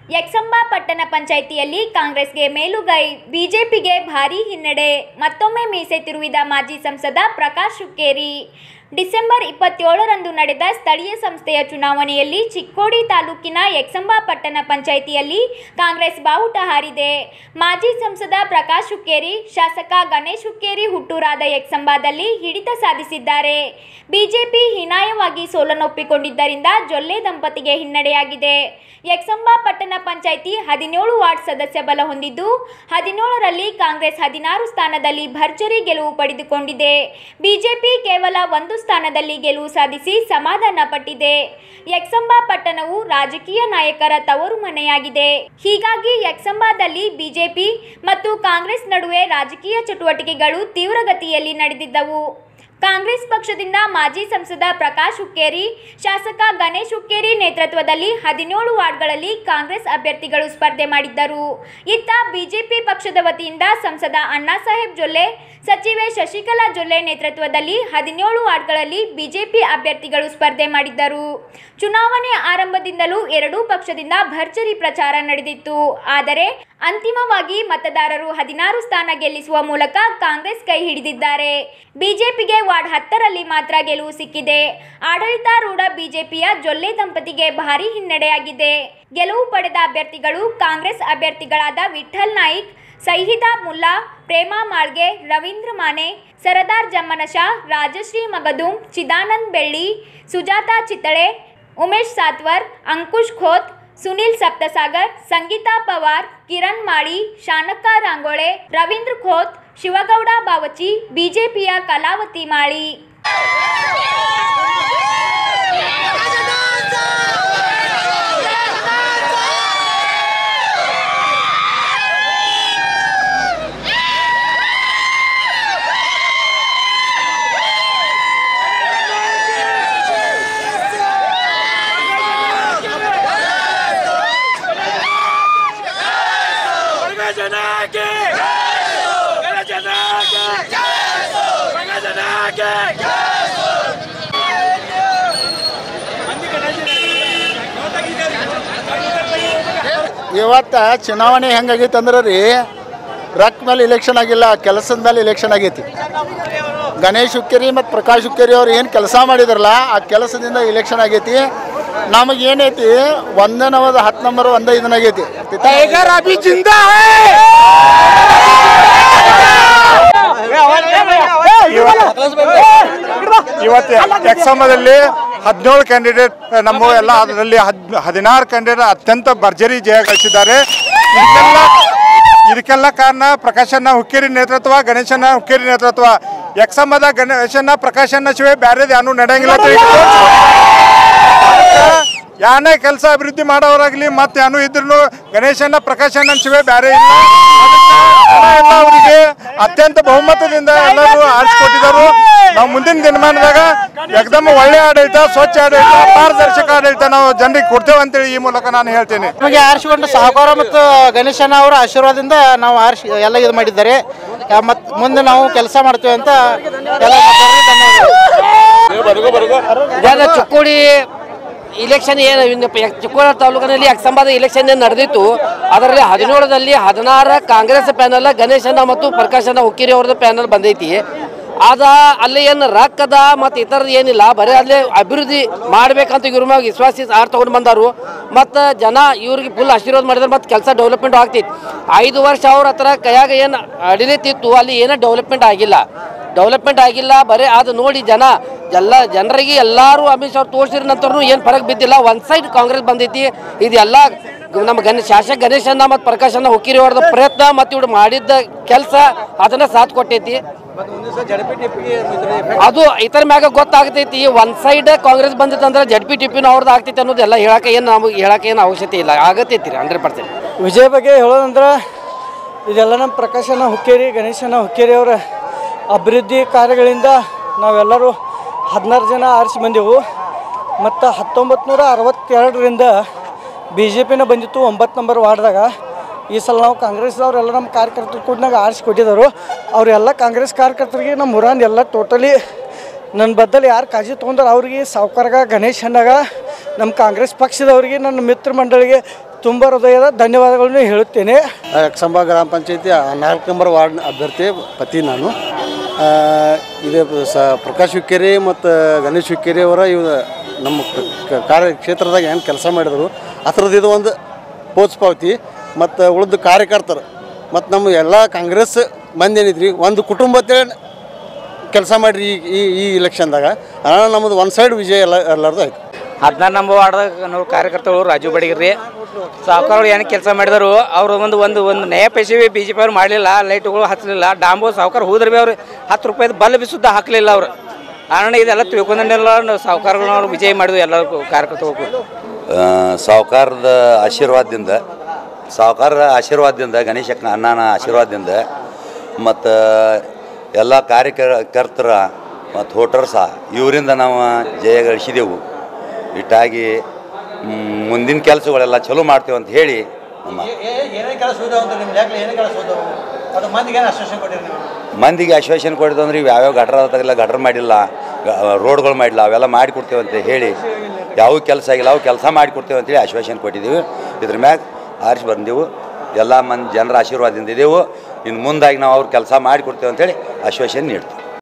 ಯಕ್ಸಂಬ ಪಟ್ಟಣ ಪಂಚಾಯಿತಿಯಲ್ಲಿ ಕಾಂಗ್ರೆಸ್ಗೆ ಮೇಲುಗೈ ಬಿಜೆಪಿಗೆ ಭಾರೀ ಹಿನ್ನಡೆ ಮತ್ತೊಮ್ಮೆ ಮೀಸೆ ತಿರುವಿದ ಮಾಜಿ ಸಂಸದ ಪ್ರಕಾಶ್ ಹುಕ್ಕೇರಿ ಡಿಸೆಂಬರ್ ಇಪ್ಪತ್ತೇಳರಂದು ನಡೆದ ಸ್ಥಳೀಯ ಸಂಸ್ಥೆಯ ಚುನಾವಣೆಯಲ್ಲಿ ಚಿಕ್ಕೋಡಿ ತಾಲೂಕಿನ ಯಕ್ಸಂಬ ಪಟ್ಟಣ ಪಂಚಾಯಿತಿಯಲ್ಲಿ ಕಾಂಗ್ರೆಸ್ ಬಾವುಟ ಹಾರಿದೆ ಮಾಜಿ ಸಂಸದ ಪ್ರಕಾಶ್ ಹುಕ್ಕೇರಿ ಶಾಸಕ ಗಣೇಶ್ ಹುಕ್ಕೇರಿ ಹುಟ್ಟೂರಾದ ಯಕ್ಸಂಬದಲ್ಲಿ ಹಿಡಿತ ಸಾಧಿಸಿದ್ದಾರೆ ಬಿಜೆಪಿ ಹೀನಾಯವಾಗಿ ಸೋಲನ್ನೊಪ್ಪಿಕೊಂಡಿದ್ದರಿಂದ ಜೊಲ್ಲೆ ದಂಪತಿಗೆ ಹಿನ್ನಡೆಯಾಗಿದೆ ಯಕ್ಸಂಬ ಪಟ್ಟಣ ಪಂಚಾಯಿತಿ ಹದಿನೇಳು ವಾರ್ಡ್ ಸದಸ್ಯ ಬಲ ಹೊಂದಿದ್ದು ಹದಿನೇಳರಲ್ಲಿ ಕಾಂಗ್ರೆಸ್ ಹದಿನಾರು ಸ್ಥಾನದಲ್ಲಿ ಭರ್ಜರಿ ಗೆಲುವು ಪಡೆದುಕೊಂಡಿದೆ ಬಿಜೆಪಿ ಕೇವಲ ಒಂದು ಸ್ಥಾನದಲ್ಲಿ ಗೆಲುವು ಸಾಧಿಸಿ ಸಮಾಧಾನ ಪಟ್ಟಿದೆ ಯಕ್ಸಂಬ ಪಟ್ಟಣವು ರಾಜಕೀಯ ನಾಯಕರ ತವರು ಮನೆಯಾಗಿದೆ ಹೀಗಾಗಿ ಯಕ್ಸಂಬದಲ್ಲಿ ಬಿಜೆಪಿ ಮತ್ತು ಕಾಂಗ್ರೆಸ್ ನಡುವೆ ರಾಜಕೀಯ ಚಟುವಟಿಕೆಗಳು ತೀವ್ರಗತಿಯಲ್ಲಿ ನಡೆದಿದ್ದವು ಕಾಂಗ್ರೆಸ್ ಪಕ್ಷದಿಂದ ಮಾಜಿ ಸಂಸದ ಪ್ರಕಾಶ್ ಹುಕ್ಕೇರಿ ಶಾಸಕ ಗಣೇಶ್ ಹುಕ್ಕೇರಿ ನೇತೃತ್ವದಲ್ಲಿ ಹದಿನೇಳು ವಾರ್ಡ್ಗಳಲ್ಲಿ ಕಾಂಗ್ರೆಸ್ ಅಭ್ಯರ್ಥಿಗಳು ಸ್ಪರ್ಧೆ ಮಾಡಿದ್ದರು ಇತ್ತ ಬಿಜೆಪಿ ಪಕ್ಷದ ವತಿಯಿಂದ ಸಂಸದ ಅಣ್ಣಾಸಾಹೇಬ್ ಜೊಲ್ಲೆ ಸಚಿವೆ ಶಶಿಕಲಾ ಜೊಲ್ಲೆ ನೇತೃತ್ವದಲ್ಲಿ ಹದಿನೇಳು ವಾರ್ಡ್ಗಳಲ್ಲಿ ಬಿಜೆಪಿ ಅಭ್ಯರ್ಥಿಗಳು ಸ್ಪರ್ಧೆ ಮಾಡಿದ್ದರು ಚುನಾವಣೆ ಆರಂಭದಿಂದಲೂ ಎರಡೂ ಪಕ್ಷದಿಂದ ಭರ್ಜರಿ ಪ್ರಚಾರ ನಡೆದಿತ್ತು ಆದರೆ ಅಂತಿಮವಾಗಿ ಮತದಾರರು ಹದಿನಾರು ಸ್ಥಾನ ಗೆಲ್ಲಿಸುವ ಮೂಲಕ ಕಾಂಗ್ರೆಸ್ ಕೈ ಹಿಡಿದಿದ್ದಾರೆ ಬಿಜೆಪಿಗೆ ವಾರ್ಡ್ ಹತ್ತರಲ್ಲಿ ಮಾತ್ರ ಗೆಲುವು ಸಿಕ್ಕಿದೆ ಆಡಳಿತಾರೂಢ ಬಿಜೆಪಿಯ ಜೊಲ್ಲೆ ದಂಪತಿಗೆ ಭಾರೀ ಹಿನ್ನಡೆಯಾಗಿದೆ ಗೆಲುವು ಪಡೆದ ಅಭ್ಯರ್ಥಿಗಳು ಕಾಂಗ್ರೆಸ್ ಅಭ್ಯರ್ಥಿಗಳಾದ ವಿಠಲ್ ನಾಯ್ಕ್ ಸೈಹಿದಾ ಮುಲ್ಲಾ ಪ್ರೇಮಾ ಮಾಳ್ಗೆ ರವೀಂದ್ರ ಮಾನೆ ಸರದಾರ್ ಜಮ್ಮನಶಾ ರಾಜಶ್ರೀ ಮಗದುಂ ಚಿದಾನಂದ್ ಬೆಳ್ಳಿ ಸುಜಾತಾ ಚಿತ್ತಳೆ ಉಮೇಶ್ ಸಾತ್ವರ್ ಅಂಕುಶ್ ಖೋತ್ ಸುನಿಲ್ ಸಪ್ತಸಾಗರ್ ಸಂಗೀತಾ ಪವಾರ್ ಕಿರಣ್ ಮಾಳಿ ಶಾನಕ್ಕ ರಾಂಗೋಳೆ ರವೀಂದ್ರ ಖೋತ್ ಶಿವಗೌಡ ಬಾವಚಿ ಬಿಜೆಪಿಯ ಕಲಾವತಿ ಮಾಳಿ ಜನಕ್ಕೆ ಜನಕ್ಕೆ ಜನಕ್ಕೆ ಇವತ್ತು ಚುನಾವಣೆ ಹೆಂಗಾಗೈತೆ ಅಂದ್ರೆ ರೀ ರೊಕ್ಕ ಮೇಲೆ ಇಲೆಕ್ಷನ್ ಆಗಿಲ್ಲ ಕೆಲಸದ ಮೇಲೆ ಇಲೆಕ್ಷನ್ ಆಗೈತಿ ಗಣೇಶ್ ಹುಕ್ಕೇರಿ ಮತ್ತು ಪ್ರಕಾಶ್ ಹುಕ್ಕೇರಿ ಅವ್ರು ಏನು ಕೆಲಸ ಮಾಡಿದ್ರಲ್ಲ ಆ ಕೆಲಸದಿಂದ ಇಲೆಕ್ಷನ್ ಆಗೈತಿ ನಮಗೆ ಏನೈತಿ ಒಂದೇ ನವದ ಹತ್ತು ನಂಬರ್ ಒಂದೇ ಇದನ್ನಾಗೈತಿ टाइगर अभी जिंदा है ಇವತ್ತು ಎಕ್ಸಾಮದಲ್ಲಿ ಹದಿನೇಳು ಕ್ಯಾಂಡಿಡೇಟ್ ನಮ್ಮ ಎಲ್ಲ ಅದರಲ್ಲಿ ಹದ್ ಹದಿನಾರು ಕ್ಯಾಂಡಿಡೇಟ್ ಅತ್ಯಂತ ಭರ್ಜರಿ ಜಯ ಗಳಿಸಿದ್ದಾರೆ ಇದಕ್ಕೆಲ್ಲ ಇದಕ್ಕೆಲ್ಲ ಕಾರಣ ಪ್ರಕಾಶನ ಹುಕ್ಕೇರಿ ನೇತೃತ್ವ ಗಣೇಶನ ಹುಕ್ಕೇರಿ ನೇತೃತ್ವ ಎಕ್ಸಾಮದ ಗಣೇಶನ ಪ್ರಕಾಶನ ಶಿವೆ ಬ್ಯಾರೇದು ಯಾನು ನಡೆಯಂಗಿಲ್ಲ ಅಂತ ಈಗ ಯಾನೇ ಕೆಲಸ ಅಭಿವೃದ್ಧಿ ಮಾಡೋರಾಗ್ಲಿ ಮತ್ತೆ ಯಾನು ಇದ್ರು ಗಣೇಶನ ಪ್ರಕಾಶನ ಶಿವೆ ಬ್ಯಾರೆ ಇಲ್ಲ ಅದಕ್ಕೆ ಜನ ಎಲ್ಲ ಅವರಿಗೆ ಅತ್ಯಂತ ಬಹುಮತದಿಂದ ಎಲ್ಲರೂ ಆರಿಸಿಕೊಟ್ಟಿದ್ದಾರೆ ನಾವು ಮುಂದಿನ ದಿನಮಾನದಾಗ ಏಕದಮ್ ಒಳ್ಳೆ ಆಡಳಿತ ಸ್ವಚ್ಛ ಆಡಳಿತ ಪಾರದರ್ಶಕ ಆಡಳಿತ ನಾವು ಜನರಿಗೆ ಕೊಡ್ತೇವೆ ಅಂತೇಳಿ ಈ ಮೂಲಕ ನಾನು ಹೇಳ್ತೇನೆ ನಮಗೆ ಆರಿಸಿಕೊಂಡು ಸಾಹುಕಾರ ಮತ್ತು ಗಣೇಶನ ಅವರ ಆಶೀರ್ವಾದದಿಂದ ನಾವು ಆರಿಸಿ ಎಲ್ಲ ಇದು ಮಾಡಿದ್ದಾರೆ ಮತ್ತು ಮುಂದೆ ನಾವು ಕೆಲಸ ಮಾಡ್ತೇವೆ ಅಂತ ಎಲ್ಲ ಇದಾದ ಚಿಕ್ಕೋಡಿ ಇಲೆಕ್ಷನ್ ಏನು ಇನ್ನು ಪ- ಚಿಕ್ಕೋಡಿ ತಾಲೂಕಿನಲ್ಲಿ ಅಕ್ಸಂಬಾದ ಇಲೆಕ್ಷನ್ ಏನು ನಡೆದಿತ್ತು ಅದರಲ್ಲಿ ಹದಿನೇಳರಲ್ಲಿ ಹದಿನಾರ ಕಾಂಗ್ರೆಸ್ ಪ್ಯಾನಲ್ ಗಣೇಶನ ಮತ್ತು ಪ್ರಕಾಶನ ಹುಕ್ಕಿರಿ ಅವ್ರದ್ದು ಪ್ಯಾನಲ್ ಬಂದೈತಿ ಅದ ಅಲ್ಲಿ ಏನು ರೊಕ್ಕದ ಮತ್ತು ಇತರದ್ದು ಏನಿಲ್ಲ ಬರೀ ಅಲ್ಲಿ ಅಭಿವೃದ್ಧಿ ಮಾಡ್ಬೇಕಂತ ಇವ್ರ ಮ್ಯಾಗ ವಿಶ್ವಾಸಿ ಆರ್ ತಗೊಂಡು ಬಂದಾರು ಮತ್ತು ಜನ ಇವ್ರಿಗೆ ಫುಲ್ ಆಶೀರ್ವಾದ ಮಾಡಿದ್ರೆ ಮತ್ತು ಕೆಲಸ ಡೆವಲಪ್ಮೆಂಟ್ ಆಗ್ತೈತಿ ಐದು ವರ್ಷ ಅವ್ರ ಹತ್ರ ಕೈಯಾಗ ಏನು ಅಡಿಲಿತ್ತಿತ್ತು ಅಲ್ಲಿ ಏನೂ ಡೆವಲಪ್ಮೆಂಟ್ ಆಗಿಲ್ಲ ಡೆವಲಪ್ಮೆಂಟ್ ಆಗಿಲ್ಲ ಬರೀ ಅದು ನೋಡಿ ಜನ ಎಲ್ಲ ಜನರಿಗೆ ಎಲ್ಲರೂ ಅಮಿತ್ ಶಾ ಅವ್ರು ತೋರಿಸಿದ ನಂತರ ಏನು ಫರಕ್ ಬಿದ್ದಿಲ್ಲ ಒನ್ ಸೈಡ್ ಕಾಂಗ್ರೆಸ್ ಬಂದೈತಿ ಇದೆಲ್ಲ ನಮ್ಮ ಗಣ ಶಾಸಕ ಗಣೇಶನ್ನ ಮತ್ತು ಪ್ರಕಾಶನ ಹುಕ್ಕಿರಿ ಅವ್ರದ್ದು ಪ್ರಯತ್ನ ಮತ್ತು ಇವ್ರು ಮಾಡಿದ್ದ ಕೆಲಸ ಅದನ್ನ ಸಾಥ್ ಕೊಟ್ಟೈತಿ ಅದು ಇತರ ಮ್ಯಾಗ ಗೊತ್ತಾಗ್ತೈತಿ one side Congress ಬಂದಿತ್ತಂದ್ರೆ Z P ಟಿಪಿನ ಅವ್ರದ್ದು ಆಗ್ತೈತಿ ಅನ್ನೋದು ಎಲ್ಲ ಹೇಳಕ್ಕೆ ಏನು ನಮಗೆ ಹೇಳಕ್ಕೆ ಏನು ಅವಶ್ಯಕತೆ ಇಲ್ಲ ಆಗತೈತಿ ರೀ ಹಂಡ್ರೆಡ್ ಪರ್ಸೆಂಟ್ ವಿಜಯ ಬಗ್ಗೆ ಹೇಳೋದಂದ್ರೆ ಇದೆಲ್ಲ ನಮ್ಮ ಪ್ರಕಾಶನ ಹುಕ್ಕೇರಿ ಗಣೇಶನ ಹುಕ್ಕೇರಿ ಅವರ ಅಭಿವೃದ್ಧಿ ಕಾರ್ಯಗಳಿಂದ ನಾವೆಲ್ಲರೂ ಹದಿನಾರು ಜನ ಆರಿಸಿ ಬಂದೆವು ಮತ್ತು ಹತ್ತೊಂಬತ್ತು ನೂರ ಅರವತ್ತೆರಡರಿಂದ ಬಿ ಜೆ ಪಿನ ಬಂದಿತ್ತು ಒಂಬತ್ತು ನಂಬರ್ ವಾರ್ಡ್ದಾಗ ಈ ಸಲ ನಾವು ಕಾಂಗ್ರೆಸ್ದವ್ರೆಲ್ಲ ನಮ್ಮ ಕಾರ್ಯಕರ್ತರು ಕೂಡನಾಗ ಆರಿಸಿ ಕೊಟ್ಟಿದ್ದರು ಅವರೆಲ್ಲ ಕಾಂಗ್ರೆಸ್ ಕಾರ್ಯಕರ್ತರಿಗೆ ನಮ್ಮ ಊರಾಂದ ಎಲ್ಲ ಟೋಟಲಿ ನನ್ನ ಬದ್ದಲ್ಲಿ ಯಾರು ಕಾಳಜಿ ತೊಗೊಂಡ್ರೆ ಅವ್ರಿಗೆ ಸಾವುಕಾರ್ಗ ಗಣೇಶ್ ಅಣ್ಣಗ ನಮ್ಮ ಕಾಂಗ್ರೆಸ್ ಪಕ್ಷದವರಿಗೆ ನನ್ನ ಮಿತ್ರ ಮಂಡಳಿಗೆ ತುಂಬ ಹೃದಯದ ಧನ್ಯವಾದಗಳನ್ನು ಹೇಳುತ್ತೇನೆ ಯಕ್ಷಂಬ ಗ್ರಾಮ ಪಂಚಾಯತಿ ನಾಲ್ಕು ನಂಬರ್ ವಾರ್ಡ್ ಅಭ್ಯರ್ಥಿ ಪತಿ ನಾನು ಆ, ಇದು ಸ ಪ್ರಕಾಶ್ ಹುಕ್ಕೇರಿ ಮತ್ತು ಗಣೇಶ್ ಹುಕ್ಕೇರಿ ಅವರ ಇವ ನಮ್ಮ ಕ- ಕ- ಕಾರ್ಯ ಕ್ಷೇತ್ರದಾಗ ಏನು ಕೆಲಸ ಮಾಡಿದರು ಆ ಥರದ್ದು ಇದು ಒಂದು ಪೋಚ್ಪಾವತಿ ಮತ್ತು ಉಳಿದ ಕಾರ್ಯಕರ್ತರು ಮತ್ತು ನಮ್ಮ ಎಲ್ಲ ಕಾಂಗ್ರೆಸ್ ಮಂದಿ ಏನಿದ್ರಿ ಒಂದು ಕುಟುಂಬ ಕೆಲಸ ಮಾಡಿರಿ ಈ ಈ ಈ ಇಲೆಕ್ಷನ್ದಾಗ ಅದனால் ನಮ್ಮದು ಒನ್ ಸೈಡ್ ವಿಜಯ ಎಲ್ಲ ಎಲ್ಲರದು ಆಯ್ತು ಹದಿನಾರು ನಂಬರ್ ವಾರ್ಡ್ದಾಗ ನಾವು ಕಾರ್ಯಕರ್ತರು ರಾಜು ಬಡಿಗಿರಿ ಸಾವುಕಾರರು ಏನು ಕೆಲಸ ಮಾಡಿದರು ಅವರು ಒಂದು ಒಂದು ಒಂದು ನಯ ಪೈಸೆ ಬಿ ಜೆ ಪಿ ಅವ್ರು ಮಾಡಲಿಲ್ಲ ಲೈಟ್ಗಳು ಹಚ್ಚಲಿಲ್ಲ ಡಾಂಬು ಸಾವುಕಾರ ಹೋದ್ರೆ ಭೀ ಅವ್ರು ಹತ್ತು ರೂಪಾಯಿದು ಬಲ್ಬ್ ಸುದ್ದ ಹಾಕಲಿಲ್ಲ ಅವರು ಕಾರಣ ಇದೆಲ್ಲ ತಿಳ್ಕೊಂಡೆಲ್ಲ ನಾವು ಸಾವುಕಾರಗಳನ್ನ ಅವ್ರು ವಿಜಯ ಮಾಡಿದ್ವು ಎಲ್ಲರಿಗೂ ಕಾರ್ಯಕರ್ತರು ಸಾವುಕಾರದ ಆಶೀರ್ವಾದದಿಂದ ಸಾವುಕಾರ ಆಶೀರ್ವಾದದಿಂದ ಗಣೇಶ ಅಣ್ಣನ ಆಶೀರ್ವಾದದಿಂದ ಮತ್ತು ಎಲ್ಲ ಕಾರ್ಯಕರ್ತರ ಮತ್ತು ವೋಟರ್ಸ ಇವರಿಂದ ನಾವು ಜಯ ಗಳಿಸಿದೆವು ಇಟ್ಟಾಗಿ ಮ್, ಮುಂದಿನ ಕೆಲಸಗಳೆಲ್ಲ ಚಲೋ ಮಾಡ್ತೇವೆ ಅಂತ ಹೇಳಿ ನಮ್ಮ ಮಂದಿಗೆ ಆಶ್ವಾಸನೆ ಕೊಟ್ಟಿದ್ದು ಅಂದ್ರೆ ಇವು ಯಾವ್ಯಾವ ಗಟ್ರ ಅದಾಗೆಲ್ಲ ಗಟ್ರ ಮಾಡಿಲ್ಲ ಗ- ರೋಡ್ಗಳು ಮಾಡಿಲ್ಲ ಅವೆಲ್ಲ ಮಾಡಿ ಕೊಡ್ತೇವೆ ಅಂತ ಹೇಳಿ ಯಾವ ಕೆಲಸ ಆಗಿಲ್ಲ ಅವು ಕೆಲಸ ಮಾಡಿ ಕೊಡ್ತೇವೆ ಅಂತೇಳಿ ಆಶ್ವಾಸನೆ ಕೊಟ್ಟಿದ್ದೀವಿ ಇದ್ರ ಮ್ಯಾಗ ಆರಿಸಿ ಬಂದೆವು ಎಲ್ಲ ಮಂದಿ ಜನರ ಆಶೀರ್ವಾದದಿಂದ ಇದ್ದೆವು ಇನ್ನು ಮುಂದಾಗಿ ನಾವು ಅವ್ರ ಕೆಲಸ ಮಾಡಿ ಕೊಡ್ತೇವೆ ಅಂತೇಳಿ ಆಶ್ವಾಸನೆ ನೀಡ್ತೀವಿ